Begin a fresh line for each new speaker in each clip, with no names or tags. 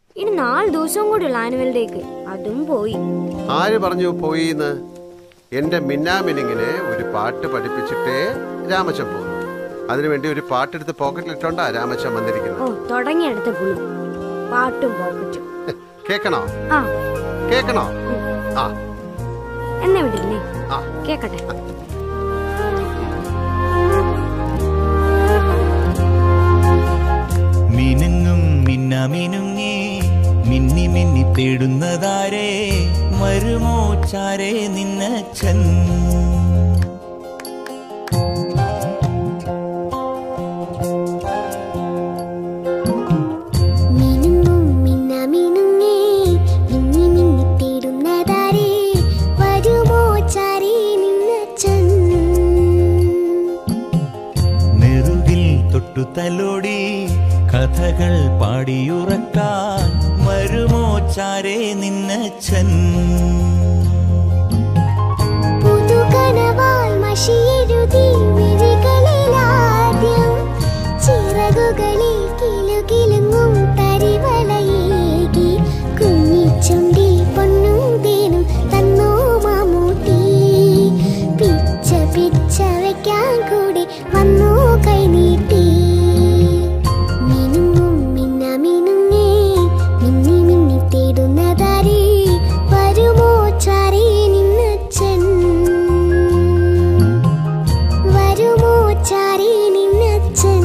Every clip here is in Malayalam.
ഇനി നാല് ദിവസവും കൂടിയുള്ള ആനുവൽ ഡേക്ക് അതും പോയി
ആര് പറഞ്ഞു പോയിന്ന് എന്റെ മിന്നാമിനിങ്ങിനെ ഒരു പാട്ട് പഠിപ്പിച്ചിട്ടേ രാമച്ചൻ പോകുന്നു അതിനുവേണ്ടി ഒരു പാട്ടെടുത്ത് പോക്കറ്റിലിട്ടോണ്ടാ രാമച്ചൻ
ഓ
വന്നിരിക്കുന്നത്
തുടങ്ങിയെടുത്ത പുളി പാട്ടും പോക്കറ്റും
കേക്കണോ
ആ
കേക്കണോ ആ
എന്നെ വിടില്ലേ
ആ
കേക്കട്ടെ
മിനുങ്ങും മിന്നമിനുങ്ങി മിന്നി മിന്നി തേടുന്നതാരേ വരുമോ ചാരേ നിന്നച്ഛൻ
മിനുങ്ങും മിന്നമിനുങ്ങേ മിന്നി മിന്നി തേടുന്നതാരേ വരുമോ ചാരേ നിന്നച്ഛൻ
നെറുകിൽ തൊട്ടു തലോടി കഥകൾ പാടിയുറക്കാൻ വരുമോ ചാരേ നിന്നച്ഛൻ
പുതുകനവാൽ മഷിയെഴുതി മിഴികളിലാദ്യം ചിറകുകളിൽ കിലുകിലുങ്ങും തരിവളയേകി കുഞ്ഞിച്ചുണ്ടിൽ പൊന്നും തേനും തന്നോ മാമൂട്ടി പിച്ച പിച്ച വയ്ക്കാൻ കൂടി വന്നോ കൈനീട്ടി മിനുങ്ങും മിന്ന മിനുങ്ങേ മിന്നി മിന്നി തേടുന്നതാരേ വരുമോ ചാരേ നിന്നച്ഛൻ വരുമോ ചാരേ നിന്നച്ഛൻ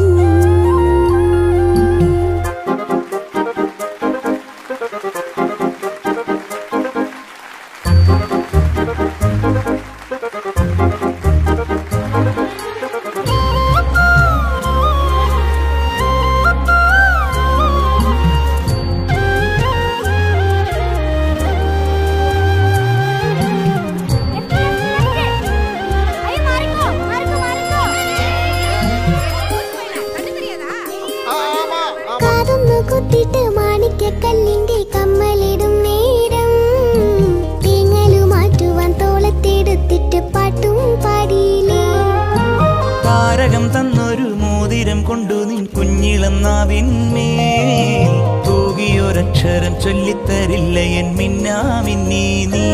കാതൊന്നു കുത്തിട്ട് മാണിക്കക്കല്ലിന്റെ കമ്മലിടും നേരം തേങ്ങലു മാറ്റുവാൻ തോളത്തെടുത്തിട്ട് പാട്ടും പാടിയില്ലേ
താരകം തന്നൊരു മോതിരം കൊണ്ടു നിൻ കുഞ്ഞിളം നാവിന്മേൽ തൂകിയൊരക്ഷരം ചൊല്ലിത്തരില്ല എൻ മിന്നാമിന്നി നീ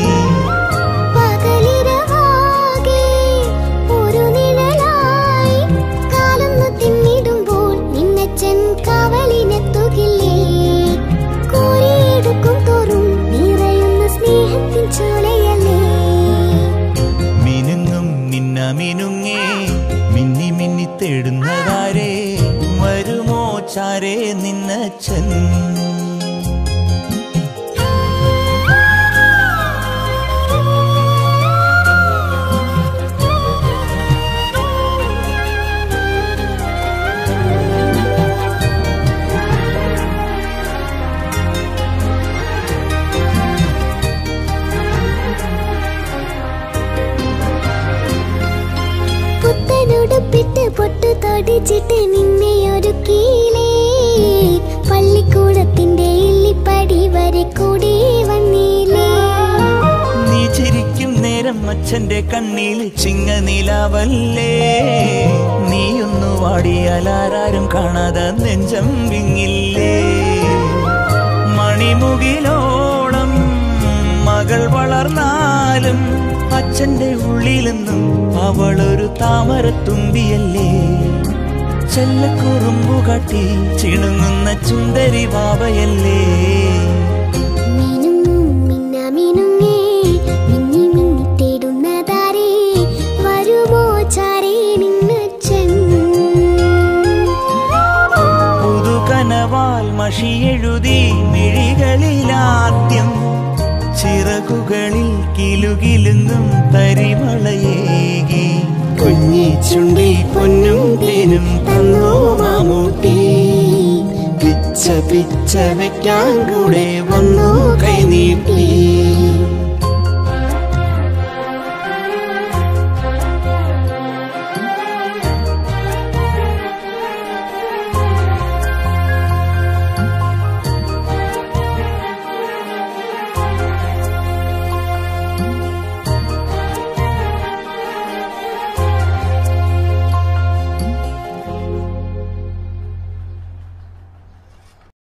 പകലിരവാകെ ഒരു നിഴലായി കാലൊന്നു തിന്നിടുമ്പോൾ നിന്നച്ചൻ കാവലിനെത്തുകില്ലേ കോരിയെടുക്കും തോറും നിറയുന്ന സ്നേഹത്തിൻ ചോലയല്ലേ
മിനുങ്ങും മിന്ന മിനുങ്ങേ മിന്നി മിന്നി തേടുന്നതാരേ വരുമോ ചാരേ നിന്നച്ഛൻ
പുത്തനുടുപ്പിട്ട് പൊട്ടു തൊടിച്ചിട്ട് നിന്നെ ഒരുക്കിയില്ലേ പള്ളിക്കൂടത്തിന്റെ ഇല്ലിപ്പടി വരെ കൂടി വന്നില്ലേ
നീ ചിരിക്കും നേരം അച്ഛന്റെ കണ്ണിൽ ചിങ്ങ നിലാവല്ലേ നീയൊന്നു വാടിയാൽ ആരാരും കാണാതെ നെഞ്ചം വിങ്ങില്ലേ മണിമുകിലോളം മകൾ വളർന്നാലും അച്ഛന്റെ ഉള്ളിലെന്നും അവളൊരു താമരത്തുമ്പിയല്ലേ ചെല്ലക്കുറുമ്പു കാട്ടി ചിണുങ്ങുന്ന ചുന്ദരി വാവയല്ലേ
മിനുങ്ങും മിന്ന മിനുങ്ങേ മിന്നി മിന്നി തേടുന്നതാരേ വരുമോ ചാരേ നിന്നച്ഛൻ
പുതുകനവാൽ മഷിയെഴുതി മിഴികളിലാദ്യം ചിറകുകളിൽ കിലുകിലുങ്ങും തരിമളയേകി കുഞ്ഞി ചുണ്ടി പൊന്നും തേനും തന്നോ മാമൂട്ടി പിച്ച പിച്ച വെക്കാൻ കൂടെ വന്നു കൈനീട്ടി